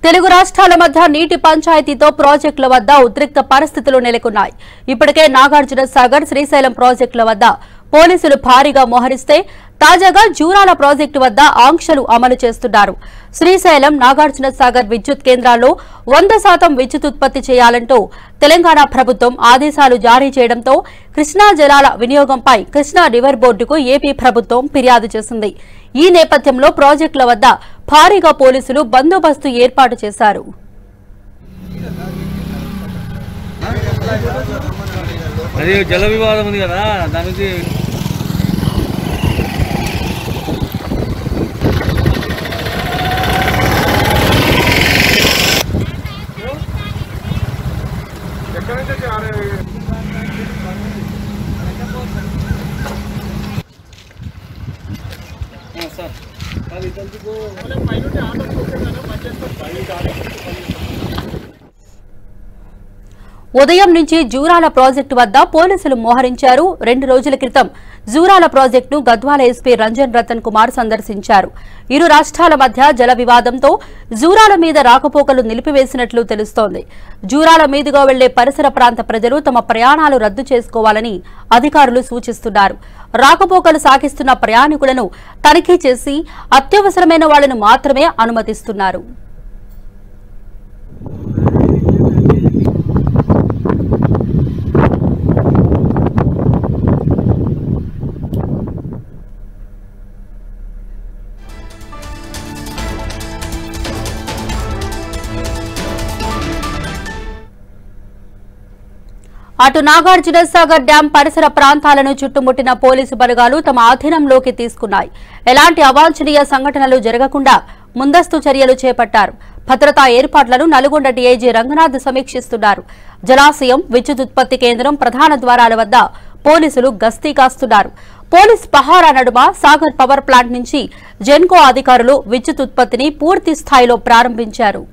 తెలుగు రాష్ట్రాల మధ్య నీటి పంచాయతీతో ప్రాజెక్టుల వద్ద ఉద్రిక్త పరిస్థితులు నెలకొన్నాయి ఇప్పటికే నాగార్జున సాగర్ శ్రీశైలం ప్రాజెక్టుల వద్ద పోలీసులు భారీగా మోహరిస్తే తాజాగా జూరాల ప్రాజెక్టు వద్ద ఆంక్షలు అమలు చేస్తున్నారు శ్రీశైలం నాగార్జున సాగర్ విద్యుత్ కేంద్రాల్లో వంద శాతం విద్యుత్ ఉత్పత్తి చేయాలంటూ తెలంగాణ ప్రభుత్వం ఆదేశాలు జారీ చేయడంతో కృష్ణా జలాల వినియోగంపై కృష్ణా రివర్ బోర్డుకు ఏపీ ప్రభుత్వం ఫిర్యాదు చేసింది ఈ నేపథ్యంలో ప్రాజెక్టుల వద్ద భారీగా పోలీసులు బందోబస్తు ఏర్పాటు చేశారు అది జల వివాదం ఉంది కదా దాని నుంచి ఆ, సార్ అది ఇదందుకు ఉదయం నుంచి జూరాల ప్రాజెక్టు వద్ద పోలీసులు మోహరించారు రెండు రోజుల క్రితం జూరాల ప్రాజెక్టును గద్వాల ఎస్పీ రంజన్ రతన్ కుమార్ సందర్శించారు ఇరు రాష్ట్రాల మధ్య జల వివాదంతో జూరాల మీద రాకపోకలు నిలిపివేసినట్లు తెలుస్తోంది జూరాల మీదుగా వెళ్లే పరిసర ప్రాంత ప్రజలు తమ ప్రయాణాలు రద్దు చేసుకోవాలని అధికారులు సూచిస్తున్నారు రాకపోకలు సాగిస్తున్న ప్రయాణికులను తనిఖీ చేసి అత్యవసరమైన వాళ్లను మాత్రమే అనుమతిస్తున్నారు అటు నాగార్జున సాగర్ డ్యాం పరిసర ప్రాంతాలను చుట్టుముట్టిన పోలీసు బలగాలు తమ ఆధీనంలోకి తీసుకున్నాయి ఎలాంటి అవాంఛనీయ సంఘటనలు జరగకుండా ముందస్తు చర్యలు చేపట్టారు భద్రతా ఏర్పాట్లను నల్గొండ డీఐజీ రంగనాథ్ సమీక్షిస్తున్నారు జలాశయం విద్యుత్ ఉత్పత్తి కేంద్రం ప్రధాన ద్వారాల వద్ద పోలీసులు గస్తీ కాస్తున్నారు పోలీస్ పహారా నడుమ సాగర్ పవర్ ప్లాంట్ నుంచి జెన్కో అధికారులు విద్యుత్ ఉత్పత్తిని పూర్తి స్థాయిలో ప్రారంభించారు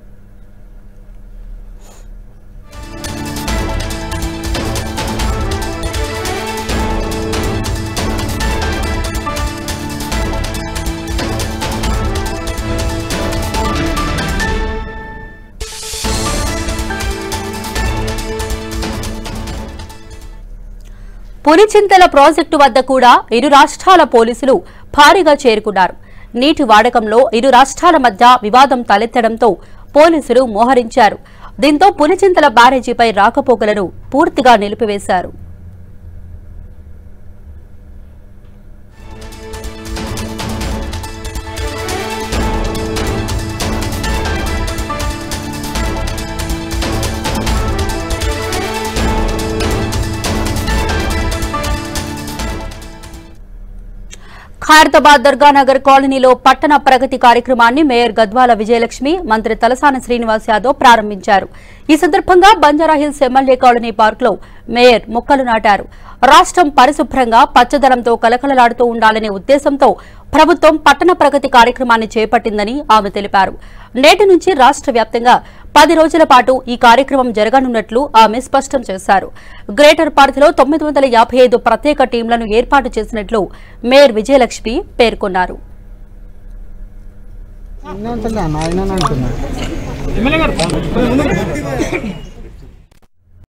పులిచింతల ప్రాజెక్టు వద్ద కూడా ఇరు రాష్ట్రాల పోలీసులు భారీగా చేరుకున్నారు నీటి వాడకంలో ఇరు రాష్ట్రాల మధ్య వివాదం తలెత్తడంతో పోలీసులు మోహరించారు దీంతో పులిచింతల బ్యారేజీపై రాకపోకలను పూర్తిగా నిలిపివేశారు ఖైరతాబాద్ దర్గానగర్ కాలనీలో పట్టణ ప్రగతి కార్యక్రమాన్ని మేయర్ గద్వాల విజయలక్ష్మి మంత్రి తలసాని శ్రీనివాస్ యాదవ్ ప్రారంభించారు ఈ సందర్భంగా బంజారాహిల్స్ ఎమ్మెల్యే కాలనీ పార్కులో మేయర్ మొక్కలు నాటారు రాష్ట్రం పరిశుభ్రంగా పచ్చదనంతో కలకలలాడుతూ ఉండాలనే ఉద్దేశంతో ప్రభుత్వం పట్టణ ప్రగతి కార్యక్రమాన్ని చేపట్టిందని ఆమె తెలిపారు నేటి నుంచి రాష్ట్ర వ్యాప్తంగా పది రోజుల పాటు ఈ కార్యక్రమం జరగనున్నట్లు ఆమె స్పష్టం చేశారు గ్రేటర్ పరిధిలో తొమ్మిది వందల యాభై ఐదు ప్రత్యేక టీంలను ఏర్పాటు చేసినట్లు మేయర్ విజయలక్ష్మి పేర్కొన్నారు నిన్న అంటున్నా నాయన అంటున్నా